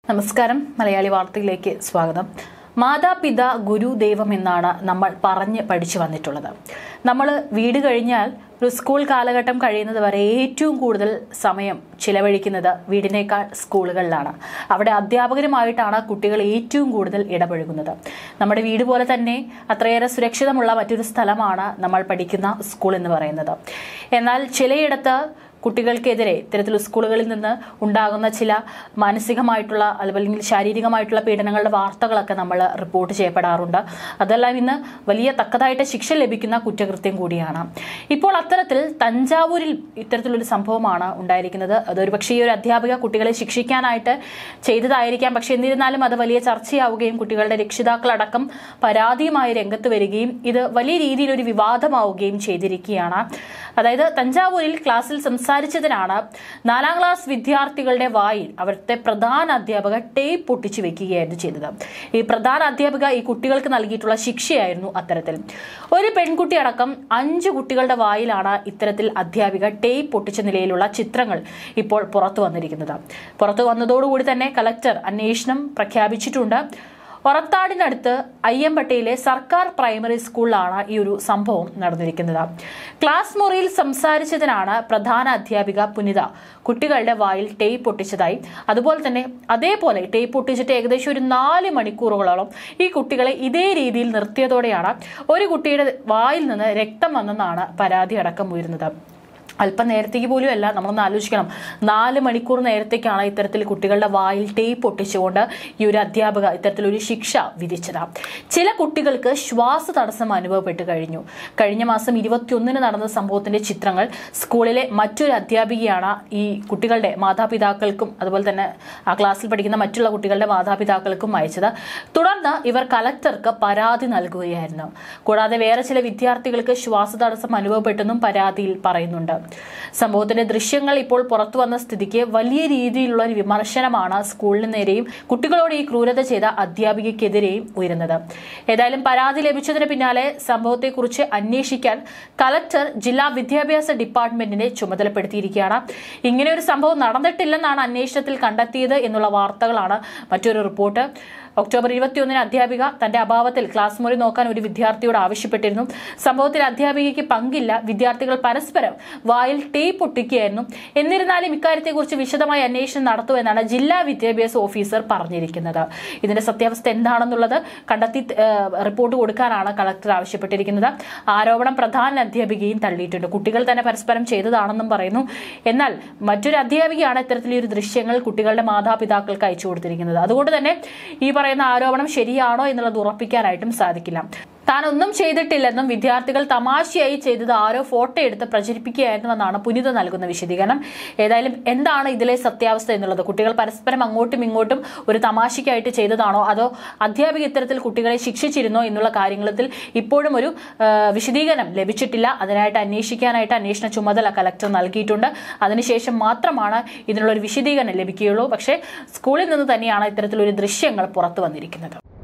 നമസ്കാരം മലയാളി വാർത്തയിലേക്ക് സ്വാഗതം മാതാപിത ഗുരു ദൈവം എന്നാണ് നമ്മൾ പറഞ്ഞ് പഠിച്ചു വന്നിട്ടുള്ളത് നമ്മൾ വീട് കഴിഞ്ഞാൽ ഒരു സ്കൂൾ കാലഘട്ടം കഴിയുന്നത് വരെ ഏറ്റവും കൂടുതൽ സമയം ചിലവഴിക്കുന്നത് വീടിനേക്കാൾ സ്കൂളുകളിലാണ് അവിടെ അധ്യാപകരുമായിട്ടാണ് കുട്ടികൾ ഏറ്റവും കൂടുതൽ ഇടപഴകുന്നത് നമ്മുടെ വീട് പോലെ തന്നെ അത്രയേറെ സുരക്ഷിതമുള്ള മറ്റൊരു സ്ഥലമാണ് നമ്മൾ പഠിക്കുന്ന സ്കൂൾ എന്ന് പറയുന്നത് എന്നാൽ ചിലയിടത്ത് കുട്ടികൾക്കെതിരെ ഇത്തരത്തിൽ സ്കൂളുകളിൽ നിന്ന് ഉണ്ടാകുന്ന ചില മാനസികമായിട്ടുള്ള അല്ലെങ്കിൽ ശാരീരികമായിട്ടുള്ള പീഡനങ്ങളുടെ വാർത്തകളൊക്കെ നമ്മൾ റിപ്പോർട്ട് ചെയ്യപ്പെടാറുണ്ട് അതെല്ലാം ഇന്ന് വലിയ തക്കതായിട്ട് ശിക്ഷ ലഭിക്കുന്ന കുറ്റകൃത്യം കൂടിയാണ് ഇപ്പോൾ അത്തരത്തിൽ തഞ്ചാവൂരിൽ ഇത്തരത്തിലൊരു സംഭവമാണ് ഉണ്ടായിരിക്കുന്നത് അതൊരു പക്ഷേ ഈ ഒരു അധ്യാപിക കുട്ടികളെ ശിക്ഷിക്കാനായിട്ട് ചെയ്തതായിരിക്കാം പക്ഷെ എന്നിരുന്നാലും അത് വലിയ ചർച്ചയാവുകയും കുട്ടികളുടെ രക്ഷിതാക്കളടക്കം പരാതിയുമായി രംഗത്ത് വരികയും ഇത് വലിയ രീതിയിൽ ഒരു വിവാദമാവുകയും ചെയ്തിരിക്കുകയാണ് അതായത് തഞ്ചാവൂരിൽ ക്ലാസ്സിൽ സംസാരിച്ചതിനാണ് നാലാം ക്ലാസ് വിദ്യാർത്ഥികളുടെ വായിൽ അവിടുത്തെ പ്രധാന അധ്യാപക ടേപ്പ് പൊട്ടിച്ചു വെക്കുകയായിരുന്നു ചെയ്തത് ഈ പ്രധാന അധ്യാപിക ഈ കുട്ടികൾക്ക് നൽകിയിട്ടുള്ള ശിക്ഷയായിരുന്നു അത്തരത്തിൽ ഒരു പെൺകുട്ടി അടക്കം അഞ്ച് കുട്ടികളുടെ വായിലാണ് ഇത്തരത്തിൽ അധ്യാപിക ടേപ്പ് പൊട്ടിച്ച നിലയിലുള്ള ചിത്രങ്ങൾ ഇപ്പോൾ പുറത്തു വന്നിരിക്കുന്നത് പുറത്തു വന്നതോടുകൂടി തന്നെ കലക്ടർ അന്വേഷണം പ്രഖ്യാപിച്ചിട്ടുണ്ട് ഒറത്താടിനടുത്ത് അയ്യമ്പട്ടിയിലെ സർക്കാർ പ്രൈമറി സ്കൂളിലാണ് ഈ ഒരു സംഭവം നടന്നിരിക്കുന്നത് ക്ലാസ് മുറിയിൽ സംസാരിച്ചതിനാണ് പ്രധാന അധ്യാപിക പുനിത കുട്ടികളുടെ വായിൽ ടേപ്പ് പൊട്ടിച്ചതായി അതുപോലെ തന്നെ അതേപോലെ ടേപ്പ് പൊട്ടിച്ചിട്ട് ഏകദേശം ഒരു നാല് മണിക്കൂറുകളോളം ഈ കുട്ടികളെ ഇതേ രീതിയിൽ നിർത്തിയതോടെയാണ് ഒരു കുട്ടിയുടെ വായിൽ നിന്ന് രക്തം വന്നെന്നാണ് പരാതി അടക്കം ഉയരുന്നത് അല്പം നേരത്തേക്ക് പോലും അല്ല നമ്മളൊന്ന് ആലോചിക്കണം നാല് മണിക്കൂർ നേരത്തേക്കാണ് ഇത്തരത്തിൽ കുട്ടികളുടെ വായിൽ ടേപ്പ് ഒട്ടിച്ചുകൊണ്ട് ഈ ഒരു അധ്യാപക ഇത്തരത്തിലൊരു ശിക്ഷ വിധിച്ചത് ചില കുട്ടികൾക്ക് ശ്വാസ തടസ്സം അനുഭവപ്പെട്ടു കഴിഞ്ഞു കഴിഞ്ഞ മാസം ഇരുപത്തിയൊന്നിന് നടന്ന സംഭവത്തിന്റെ ചിത്രങ്ങൾ സ്കൂളിലെ മറ്റൊരു അധ്യാപികയാണ് ഈ കുട്ടികളുടെ മാതാപിതാക്കൾക്കും അതുപോലെ തന്നെ ആ ക്ലാസ്സിൽ പഠിക്കുന്ന മറ്റുള്ള കുട്ടികളുടെ മാതാപിതാക്കൾക്കും അയച്ചത് തുടർന്ന് ഇവർ കലക്ടർക്ക് പരാതി നൽകുകയായിരുന്നു കൂടാതെ വേറെ ചില വിദ്യാർത്ഥികൾക്ക് ശ്വാസതടസ്സം അനുഭവപ്പെട്ടെന്നും പരാതിയിൽ പറയുന്നുണ്ട് സംഭവത്തിന്റെ ദൃശ്യങ്ങൾ ഇപ്പോൾ പുറത്തു വന്ന സ്ഥിതിക്ക് വലിയ രീതിയിലുള്ള ഒരു വിമർശനമാണ് സ്കൂളിന് നേരെയും കുട്ടികളോട് ഈ ക്രൂരത ചെയ്ത അധ്യാപികയ്ക്കെതിരെയും ഉയരുന്നത് ഏതായാലും പരാതി ലഭിച്ചതിന് പിന്നാലെ സംഭവത്തെക്കുറിച്ച് അന്വേഷിക്കാൻ കലക്ടർ ജില്ലാ വിദ്യാഭ്യാസ ഡിപ്പാർട്ട്മെന്റിനെ ചുമതലപ്പെടുത്തിയിരിക്കുകയാണ് ഇങ്ങനെ ഒരു സംഭവം നടന്നിട്ടില്ലെന്നാണ് അന്വേഷണത്തിൽ കണ്ടെത്തിയത് എന്നുള്ള വാർത്തകളാണ് മറ്റൊരു റിപ്പോർട്ട് ഒക്ടോബർ ഇരുപത്തിയൊന്നിന് അധ്യാപിക തന്റെ അഭാവത്തിൽ ക്ലാസ് മുറി നോക്കാൻ ഒരു വിദ്യാർത്ഥിയോട് ആവശ്യപ്പെട്ടിരുന്നു സംഭവത്തിൽ അധ്യാപികയ്ക്ക് പങ്കില്ല വിദ്യാർത്ഥികൾ പരസ്പരം വായിൽ ടേപ്പ് ഒട്ടിക്കുകയായിരുന്നു എന്നിരുന്നാലും ഇക്കാര്യത്തെക്കുറിച്ച് വിശദമായ അന്വേഷണം നടത്തുമെന്നാണ് ജില്ലാ വിദ്യാഭ്യാസ ഓഫീസർ പറഞ്ഞിരിക്കുന്നത് ഇതിന്റെ സത്യാവസ്ഥ എന്താണെന്നുള്ളത് കണ്ടെത്തി ഏഹ്, റിപ്പോർട്ട് കൊടുക്കാനാണ് കളക്ടർ ആവശ്യപ്പെട്ടിരിക്കുന്നത് ആരോപണം പ്രധാന അധ്യാപികയും തള്ളിയിട്ടുണ്ട് കുട്ടികൾ തന്നെ പരസ്പരം ചെയ്തതാണെന്നും പറയുന്നു എന്നാൽ മറ്റൊരു അധ്യാപികയാണ് ഇത്തരത്തിലൊരു ദൃശ്യങ്ങൾ കുട്ടികളുടെ മാതാപിതാക്കൾക്ക് അയച്ചു കൊടുത്തിരിക്കുന്നത് അതുകൊണ്ട് തന്നെ ഈ പറയുന്ന ആരോപണം ശരിയാണോ എന്നുള്ളത് ഉറപ്പിക്കാനായിട്ടും സാധിക്കില്ല താൻ ഒന്നും ചെയ്തിട്ടില്ലെന്നും വിദ്യാർത്ഥികൾ തമാശയായി ചെയ്തത് ആരോ ഫോട്ടോ എടുത്ത് പ്രചരിപ്പിക്കുകയായിരുന്നുവെന്നാണ് പുനിത നൽകുന്ന വിശദീകരണം ഏതായാലും എന്താണ് ഇതിലെ സത്യാവസ്ഥ എന്നുള്ളത് കുട്ടികൾ പരസ്പരം അങ്ങോട്ടും ഇങ്ങോട്ടും ഒരു തമാശയ്ക്കായിട്ട് ചെയ്തതാണോ അതോ അധ്യാപിക ഇത്തരത്തിൽ കുട്ടികളെ ശിക്ഷിച്ചിരുന്നോ എന്നുള്ള കാര്യങ്ങളിൽ ഇപ്പോഴും ഒരു ആ, വിശദീകരണം ലഭിച്ചിട്ടില്ല അതിനായിട്ട് അന്വേഷിക്കാനായിട്ട് അന്വേഷണ ചുമതല കലക്ടർ നൽകിയിട്ടുണ്ട് അതിനുശേഷം മാത്രമാണ് ഇതിനുള്ള ഒരു വിശദീകരണം ലഭിക്കുകയുള്ളൂ പക്ഷേ സ്കൂളിൽ നിന്ന് തന്നെയാണ് ഇത്തരത്തിലൊരു ദൃശ്യങ്ങൾ പുറത്തു വന്നിരിക്കുന്നത്